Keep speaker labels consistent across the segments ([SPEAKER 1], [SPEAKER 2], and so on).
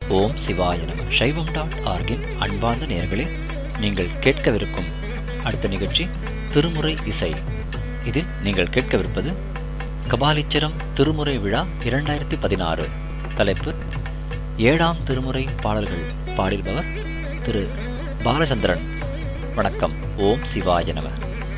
[SPEAKER 1] ஓம் சிவாய நம சைவம் டாட் ஆர்கின் அன்பார்ந்த நேயர்களே நீங்கள் கேட்கவிருக்கும் அடுத்த நிகழ்ச்சி திருமுறை இசை இதில் நீங்கள் கேட்கவிருப்பது கபாலீச்சரம் திருமுறை விழா இரண்டாயிரத்தி பதினாறு தலைப்பு ஏழாம் திருமுறை பாடல்கள் பாடிடுபவர் திரு பாலச்சந்திரன் வணக்கம் ஓம் சிவாய நம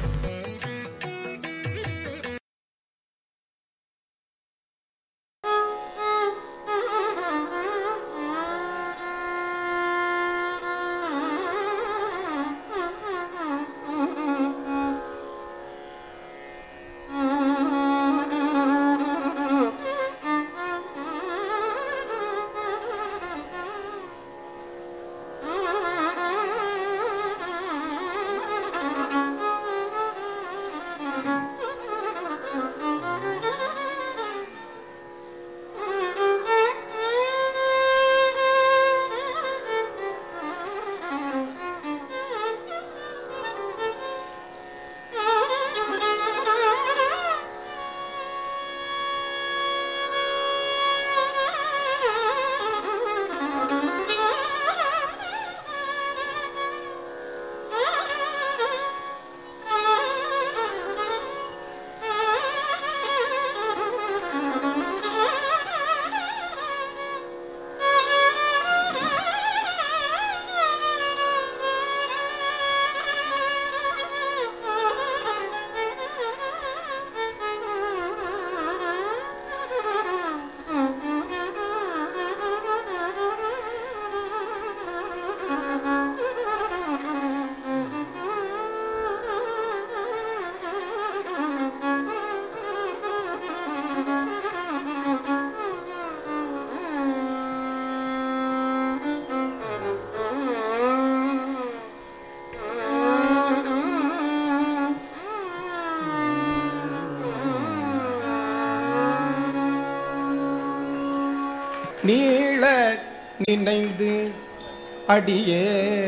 [SPEAKER 2] நீள நினைந்து அடியே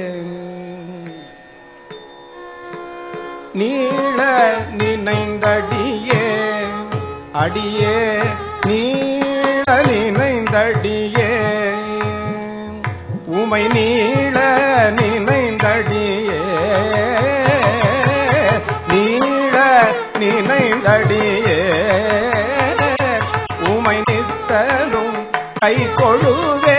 [SPEAKER 2] நீள நினைந்தடியே அடியே நீள நினைந்தடியே உமை நீள நினைந்தடியே நீள நினைந்தடியே உமை நித்தலும் கை கொழுவே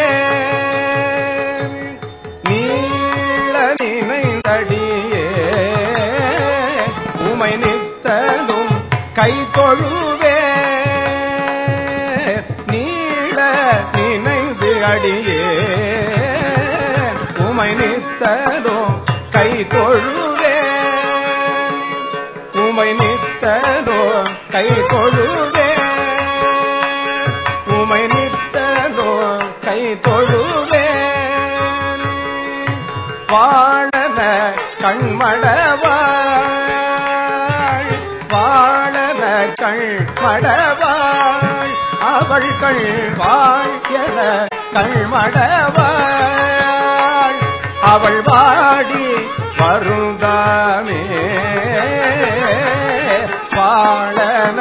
[SPEAKER 2] நீள நினைந்தடியே உமை நித்தலும் கை தொழுவே நீள நினைந்து அடியே உமை நித்தலும் கை தொழுவே உமை நித்தலோ கை தொழுவே உமை நித்தலோ கை தொழுவே வாழன கண்மடவாள் வாழன கண்மடவாள் அவள் கள்வாள் என கண்மடவாள் அவள் வாடி வருந்தாமே வாழன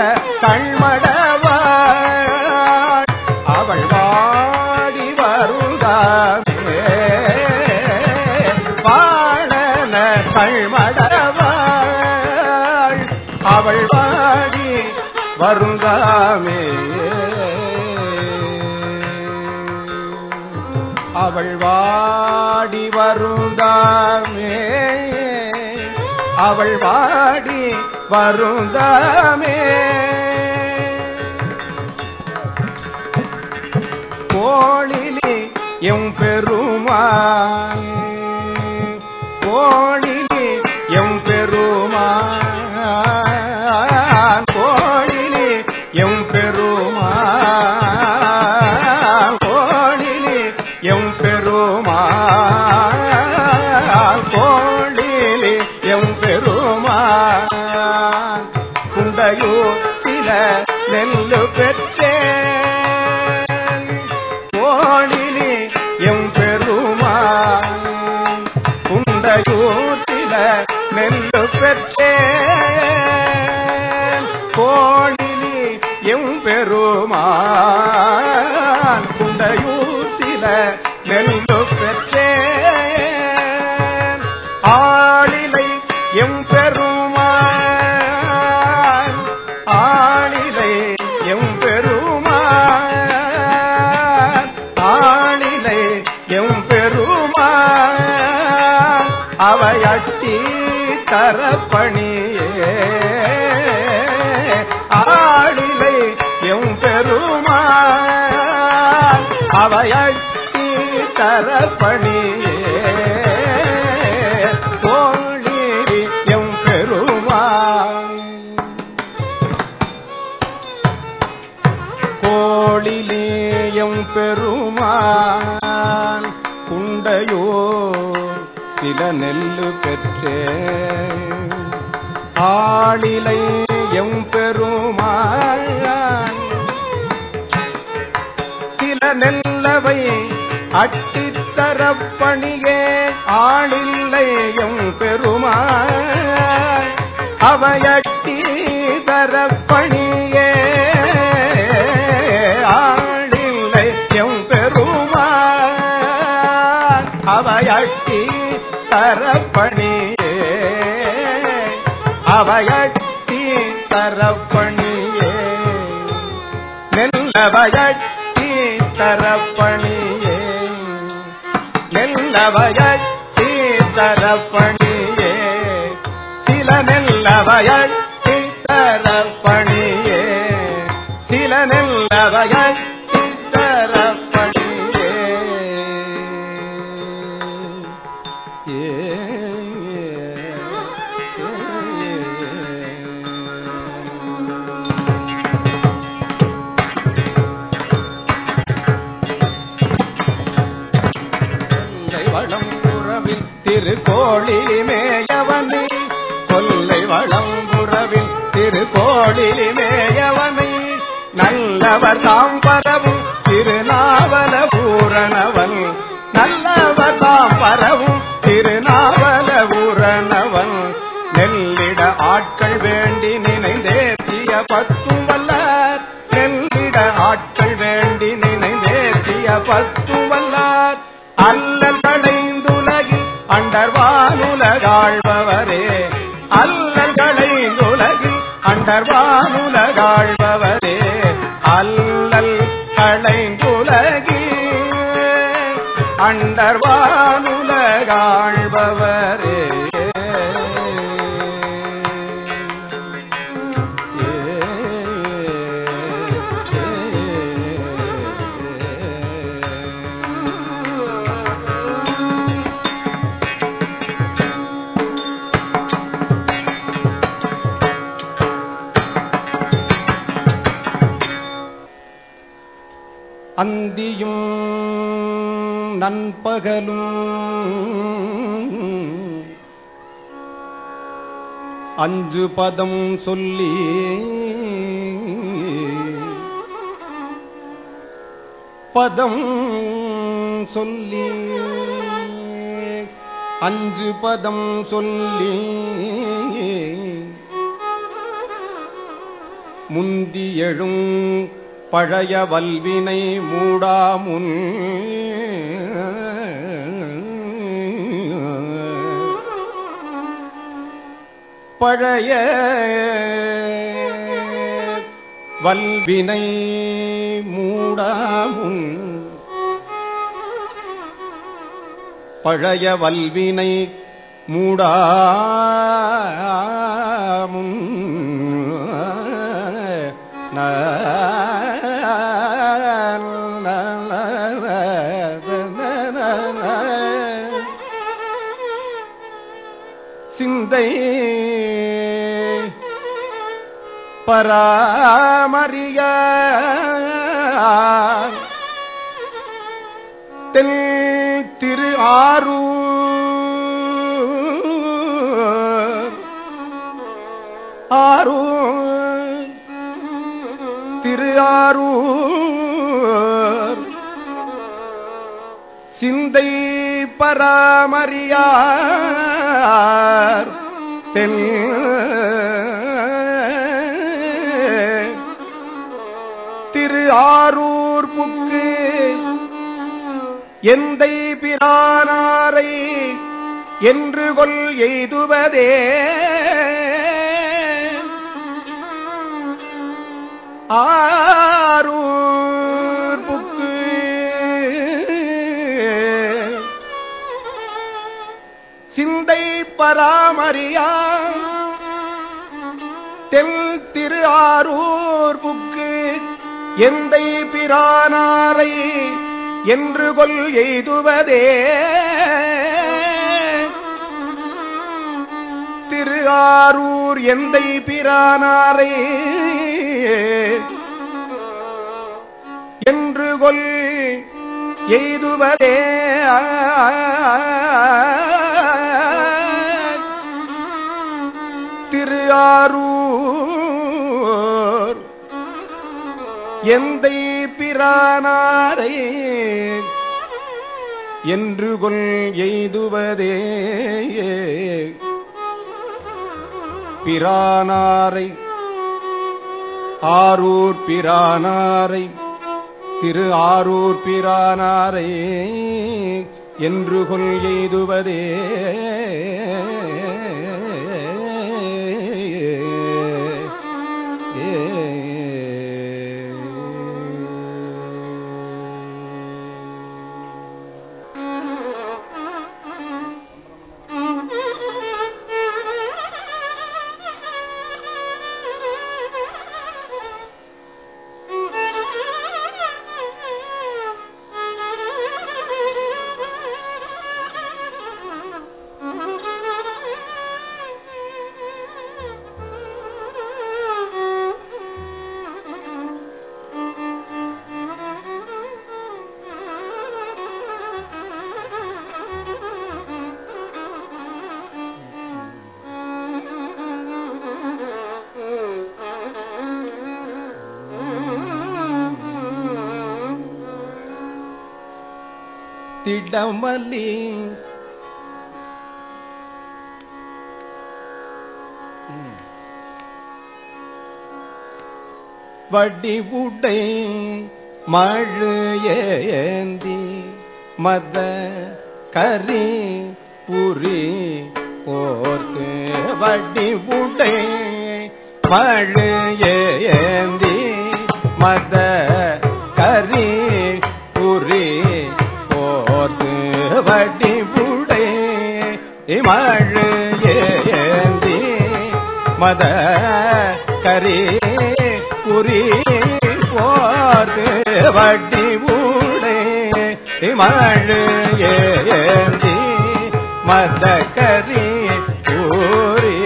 [SPEAKER 2] கண்மடவாள் அவள் வாடி வருந்தாமே வாழன கண்மடவாள் அவள் வாடி வருந்தாமே அவள் வாடி வருந்தாமே அவள் வாடி வருந்தாமே கோளிலி எம் பெருமான் கோளிலி எம் பெருமான் கோளிலி எம் பெருமான் கோளிலி எம் பெருமான் கோளிலி எம் பெருமான் குண்டையோ சில நெல்லு பெற்றேன் கோளிலி எம் பெருமான் குண்டையூர் நெல்லு பெற்றேன் ஆளிலை எம்பெருமான் ஆளிலை எம்பெருமான் ஆளிலை எம்பெருமான் அவையட்டி தரப்பணியே ஆளிலை எம்பெருமான் அவையட்டி தரப்பணியே தோழி எம்பெருமான் கோளிலேயம் பெருமான் குண்டையோ சில நெல்லு பெற்றேன் ஆளிலை எம் பெருமான் சில நெல்லவை அட்டித்தரப்பணியே ஆளில்லை எம் பெருமான் அவையட்டி தரப்பணியே ஆளில்லை எம் பெருமான் அவையட்டி தரப்பணியே அவையட்டி தரப்பணியே நெல்லவையட்டி தரப்பணியே நெல்லவையட்டி தரப்பணியே சில நெல்லவையட்டி தரப்பணியே சில நெல்லவையட்டி தரப்பணியே ஏ கொல்லை வளம் புறவில் திருக்கோளிலி மேயவனை கொல்லை வளம் புறவில் திருக்கோளிலி மேயவனை நல்லவர் தாம் பரவும் திருநாவல பூரணவன் நல்லவர் தாம் பரவும் திருநாவல பூரணவன் நெல்லிட ஆட்கள் வேண்டி நினைந்தேத்திய பத்தும் வல்லார் நெல்லிட ஆட்கள் வேண்டி நினைந்தேத்திய பத்தும் வல்லார் அல்லல் களைந்துலகில் அண்டர்வானுலகாழ்பவரே அல்லல் களைந்துலகில் அண்டர்வானுலகாழ்பவரே அல்லல் களைந்துலகி அண்டர்வானுலகாழ்பவரே அந்தியும் நண்பகலும் அஞ்சு பதம் சொல்லி பதம் சொல்லி அஞ்சு பதம் சொல்லி முந்தி எழும் பழைய வல்வினை மூடாமுன் பழைய வல்வினை மூடாமுன் பழைய வல்வினை மூடாமுன் சிந்தை பராமரிய தென் திரு ஆரூர் ஆரூர் திரு ஆரூர் சிந்தை பராமரியார் தென் திரு ஆரூர் புக்கு எந்தை பிரானாரை என்று கொல் எய்துவதே ஆரூர் புக்கு சிந்தை பராமரியா தெல் திரு ஆரூர் புக்கு எந்தை பிரானாரை என்று கொல் எய்துவதே திரு ஆரூர் எந்தை பிரானாரை என்று கொல் எய்துவதே திரு ஆரூர் எந்தை பிரானாரை என்று கொல் எய்துவதே பிரானாரை ஆரூர் பிரானாரை திரு ஆரூர் பிரானாரை என்று கொல் எய்துவதே திடமலி வடிவுடை மழு ஏந்தி மத கரி புரி போர்த்து வடிவுடை மழு ஏந்தி மத கரி புரி போர்த்து வடிவுடை மழு ஏந்தி மத கரி புரி போர்த்து வடிவுடை மழு ஏந்தி மத கரி புரி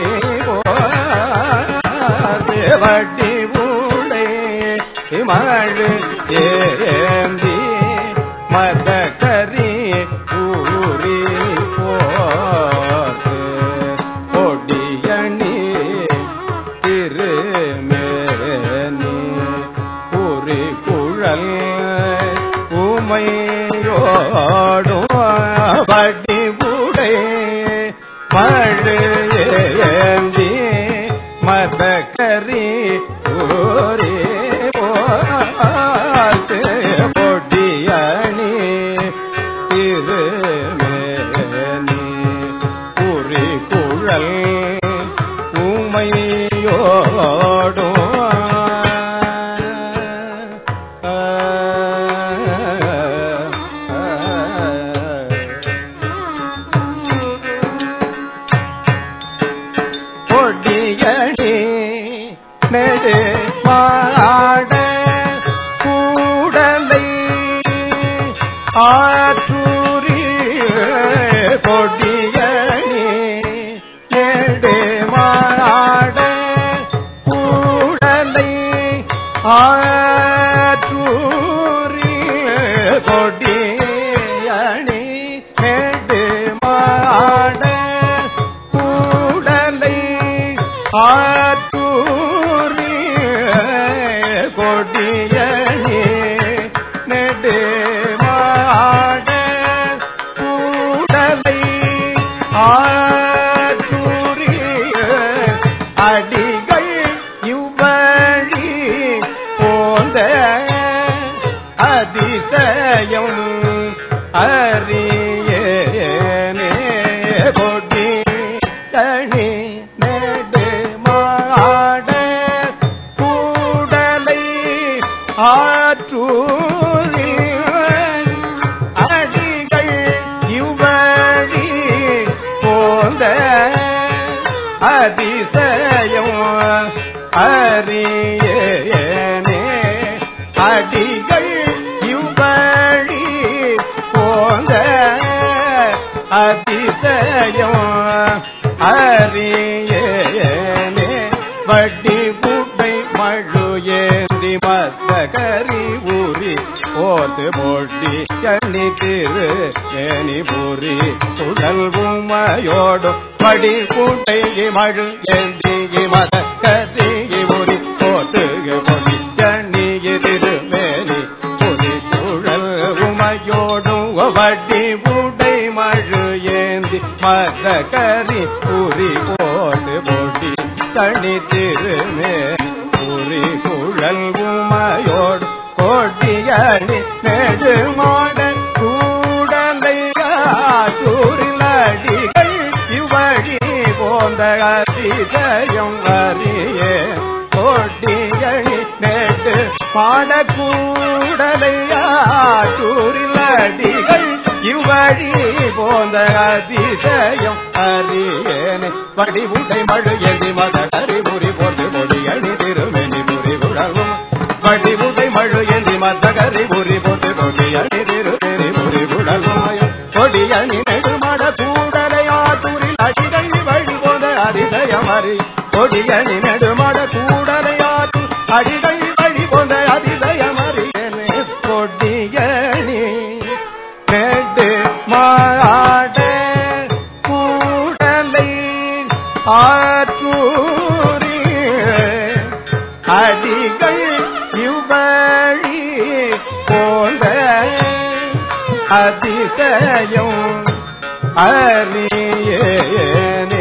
[SPEAKER 2] போர்த்து வடிவுடை மழு ஏந்தி மத கரி ஊரி போர்த்து கொடியணி திருமேனி புரி குழல் உமையோடும் வடிவுடை மழு ஏந்தி மத கரி ஊரி போர்த்து கொடியணி திருமேனி புரி குழல் உமையோடும் கொடியணி நெடு மாட கூடலை ஆற்றூரி கொடியணி நெடு மாட கூடலை ஆற்றூரி கொடியணி நெடு மாட கூடலை ஆற்றூரி கொடியணி நெடு மாட கூடலை ஆற்றூரி அடிகள் இவ்வழி போந்த அதிசயம் அறியேனே கொடி தனி நெடு மாட கூடலை ஆற்றூரில் அடிகள் இவ்வழி போந்த அதிசயம் அறியேனே அடிகள் இவ்வழி போந்த அதிசயம் அறியேனே வட்டி புட்டை மழு ஏந்தி மத்த கரி ஊறி போத்து போட்டி கண்ணி திரு ஏனி பூரி உடல் உமையோடும் படி கூட்டை மழு ஏந்தி மத கரி ஊறி போத்து பொடி கண்ணி திரு மேனி பொடி குழல் உமையோடும் வட்டி பூட்டை மழு ஏந்தி மத கரி ஊறி போட்டு போட்டி தனி திருமேனி பூரி குழல் உமையோடு கோட்டியணி நெடுமாட கூடலையாற்றூரில் அடிகள் இவ்வழி போந்த அதிசயம் அறியே கோட்டியணி நெடு பாட கூடலையாற்றூரில் அடிகள் இவ்வழி போந்த அதிசயம் அறியேனே வடிவுடை மழு எதி மதடரி புரி போட்டு பொடியணி திருமெனி புரி உடலும் வடிவுடை மழு எதி மதகரி புரி போட்டு பொடியணி திரு திரி புரி உடலும் கொடியணி நெடுமட கூடலையாத்தூரில் அடிகள் வழி போந்த அதிசயம் அறி கொடியணி நெடுமட கூடலையாத்து அடிகள் வழி போந்த அதிசயம் அறியேனே கொடியணி நெடு மாட கூடலை ஆற்றூரி அடிகள் இவ்வழி போந்த அதிசயம் அறியேனே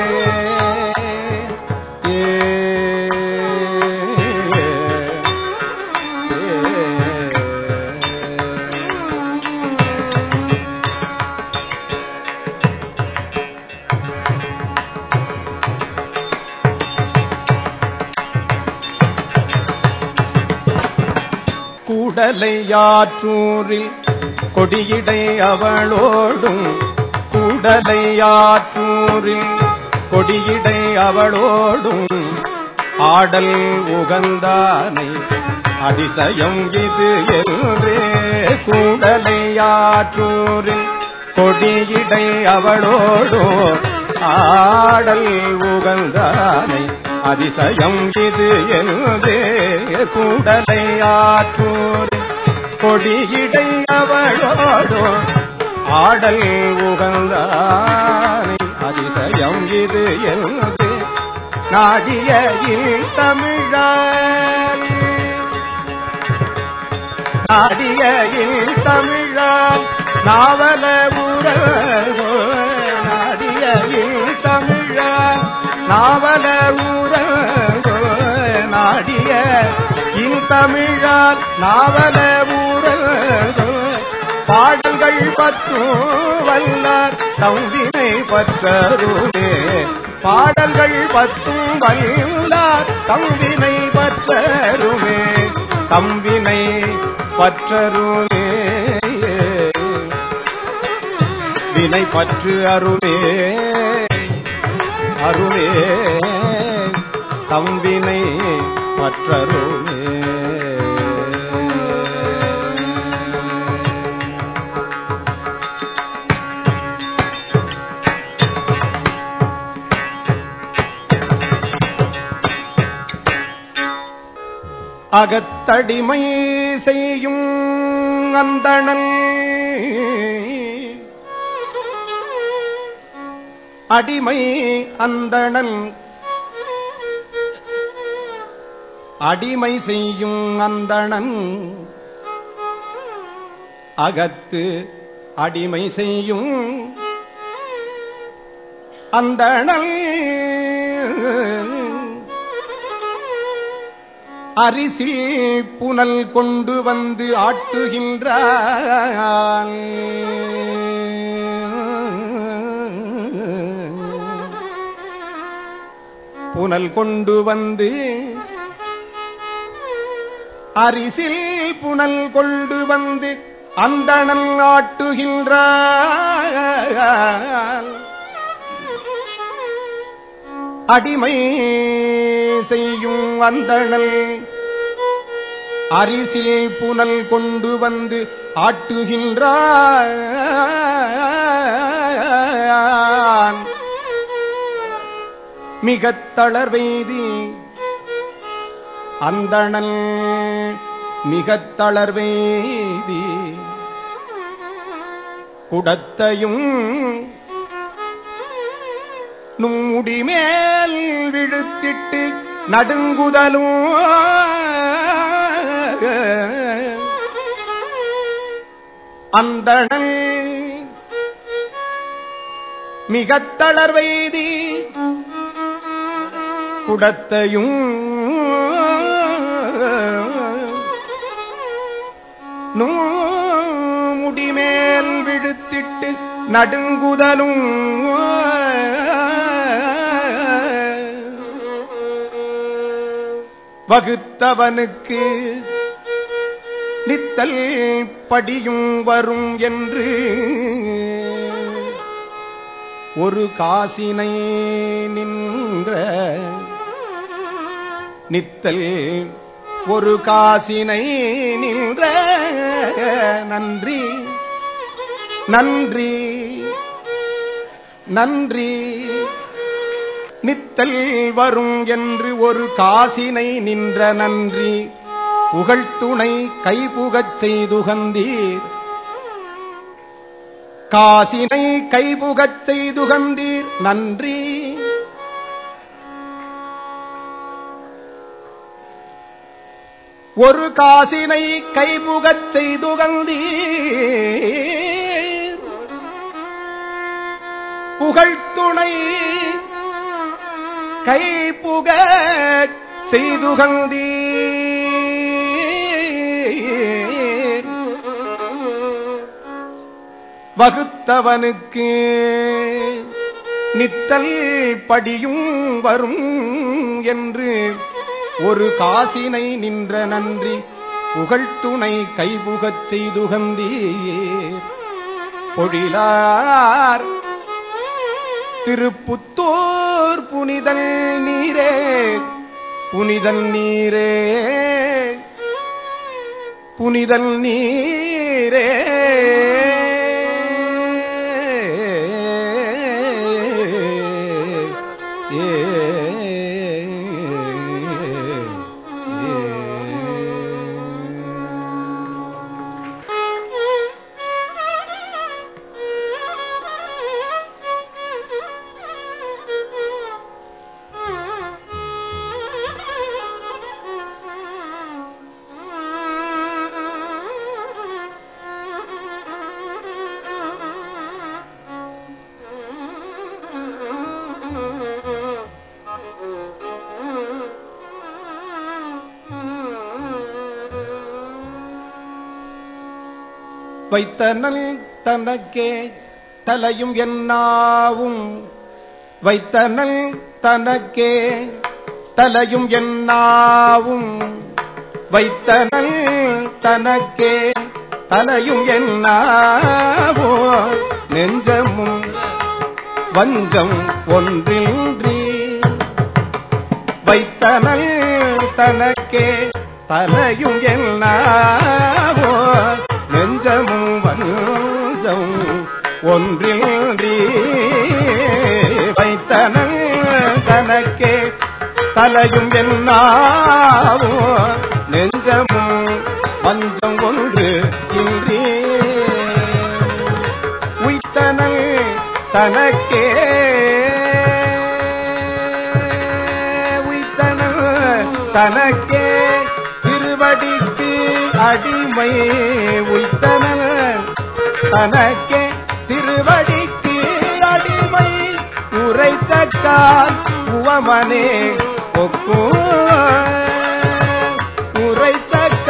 [SPEAKER 2] கூடலையாற்றூரில் கொடியிடை அவளோடும் கூடலையாற்றூரில் கொடியிடை அவளோடும் ஆடல் உகந்தானை அதிசயம் இது என்றே கூடலையாற்றூரில் கொடியிடை அவளோடும் ஆடல் உகந்தானை அதிசயம் இது என்பே கூடலை ஆற்றூர் கொடியிடை அவளோடோ ஆடல் உகந்தானை அதிசயம் இது என்பே நாடிய தமிழால் நாடிய தமிழால் நாவல ஊரகோ நாடிய தமிழால் நாவல ஊரகோ நாடிய இன்தமிழால் நாவல ஊரகோ பாடல்கள் பத்தும் வல்லார் தம்பினை பற்றருமே பாடல்கள் பத்தும் வல்லார் தம்பினை பற்றருமே தம்பினை பற்றருமே வினை பற்று அருமே அருமே தம்பினை பற்றருமே அகத்தடிமை செய்யும் அந்தணல் அடிமை அந்தணல் அடிமை செய்யும் அந்தணன் அகத்து அடிமை செய்யும் அந்தணல் அரிசில் புனல் கொண்டு வந்து ஆட்டுகின்றான் புனல் கொண்டு வந்து அரிசில் புனல் கொண்டு வந்து அந்தணன் ஆட்டுகின்றான் அடிமை செய்யும் அந்தணல் அரிசில் புனல் கொண்டு வந்து ஆட்டுகின்றான் மிகத் தளர்வெய்தி அந்தணல் மிகத் தளர்வெய்தி குடத்தையும் நும்முடி மேல் விழுத்திட்டு நடுங்குதலும் அந்தணல் மிகத் தளர்வெய்தி குடத்தையும் முடிமேல் விழுத்திட்டு நடுங்குதலும் வகுத்தவனுக்கு நித்தல் படியும் வரும் என்று ஒரு காசினை நின்ற நித்தல் ஒரு காசினை நின்ற நன்றி நன்றி நன்றி நித்தல் வரும் என்று ஒரு காசினை நின்ற நன்றி புகழ்த்துணை கைபுகச் செய்துகந்தீர் காசினை கைபுகச் செய்துகந்தீர் நன்றி ஒரு காசினை கைபுகச் செய்துகந்தீர் புகழ்த்துணை கைபுக செய்துகந்தீர் வகுத்தவனுக்கு நித்தல் படியும் வரும் என்று ஒரு காசினை நின்ற நன்றி புகழ்த்துணை கைபுகச் செய்துகந்தீர் பொழிலார் திருப்புத்தூர் புனிதல் நீரே புனிதல் நீரே புனிதல் நீரே வைத்தனல் தனக்கே தலையும் என்னாவும் வைத்தனல் தனக்கே தலையும் என்னாவும் வைத்தனல் தனக்கே தலையும் என்னாவோ நெஞ்சமும் வஞ்சம் ஒன்றின்றி வைத்தனல் தனக்கே தலையும் என்னாவோ நெஞ்சமும் வஞ்சம் ஒன்றின்றி வைத்தனல் தனக்கே தலையும் என்னாவோ நெஞ்சமும் வஞ்சம் ஒன்று இன்றி உய்த்தனல் தனக்கே உய்த்தனல் தனக்கே திருவடிக்கு அடிமை உய்த்தனல் தனக்கே திருவடிக்கு அடிமை உரைத்தக்கால் உவமனே ஒக்கும்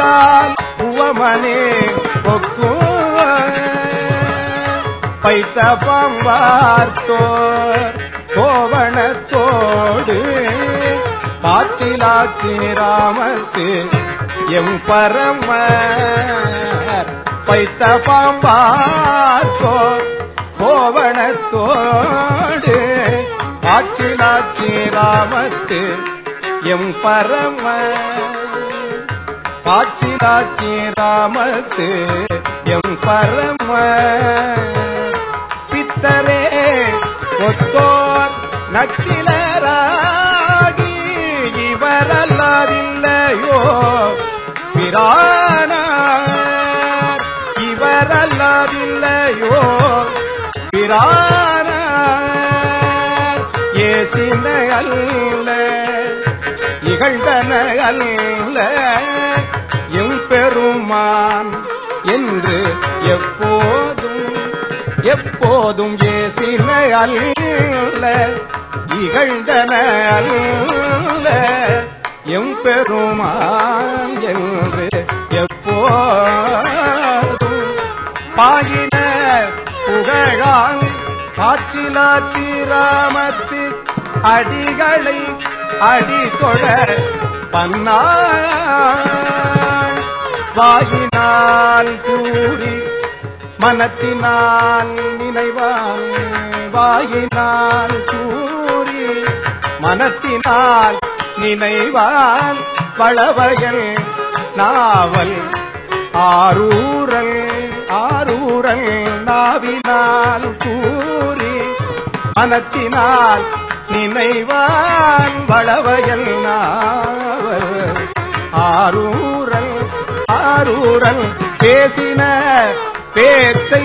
[SPEAKER 2] பைத்தால் உவமனே ஒக்கும் பைத்த பாம்பார்த்தோர் கோவணத்தோடு பாச்சிலாச்சி ராமத்து எம் பரமர் பைத்த பாம்பார்த்தோர் கோவணத்தோடு பாச்சிலாச்சி ராமத்து எம் பரம பாச்சிலாச்சி ராமத்து எம் பரம பித்தரே ஒத்தோர் நச்சிலராகி இவரல்லாதில்லையோ பிரானார் இவரல்லாதில்லையோ பிரானார் ஏசின அல்ல இகழ்ந்தன அல்ல எம் பெருமான் என்று எப்போதும் எப்போதும் ஏசின அல்ல இகழ்ந்தன அல்ல எம் பெருமான் என்று எப்போதும் பாயின புகழான் ஆச்சிலாச்சி ராமத்து அடிகளை அடி தொழ பன்னாள் வாயினால் கூறி மனத்தினால் நினைவான் வாயினால் கூறி மனத்தினால் நினைவான் வளவயல் நாவல் ஆரூரல் ஆரூரல் நாவினால் கூறி மனத்தினால் நினைவான் வளவயல் நாவல் ஆரூரல் ஆரூரல் பேசின பேச்சை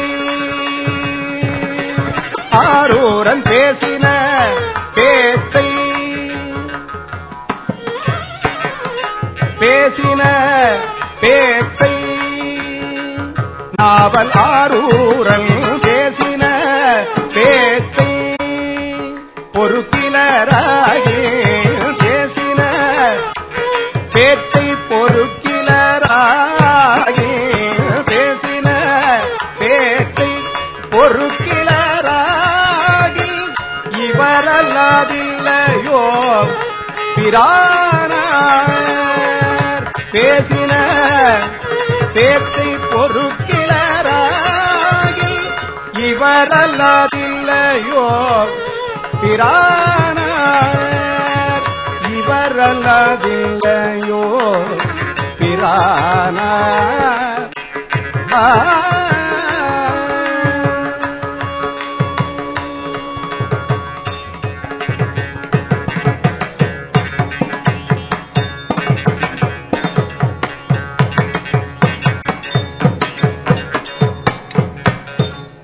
[SPEAKER 2] ஆரூரன் பேசின பேச்சை பேசின பேச்சை நாவல் ஆரூரல் பேசின பேச்சை பொறுக்கிலராகி பேசின பேச்சை பொறுக்கிலராகி பேசின பேச்சை பொறுக்கிலராகி இவரல்லாதில்லையோ பிரானார் பேசின பேச்சை பொறுக்கிலராகி இவரல்லாதில்லையோ பிரானார் இவரல்லாதில்லையோ பிரானார் ஆ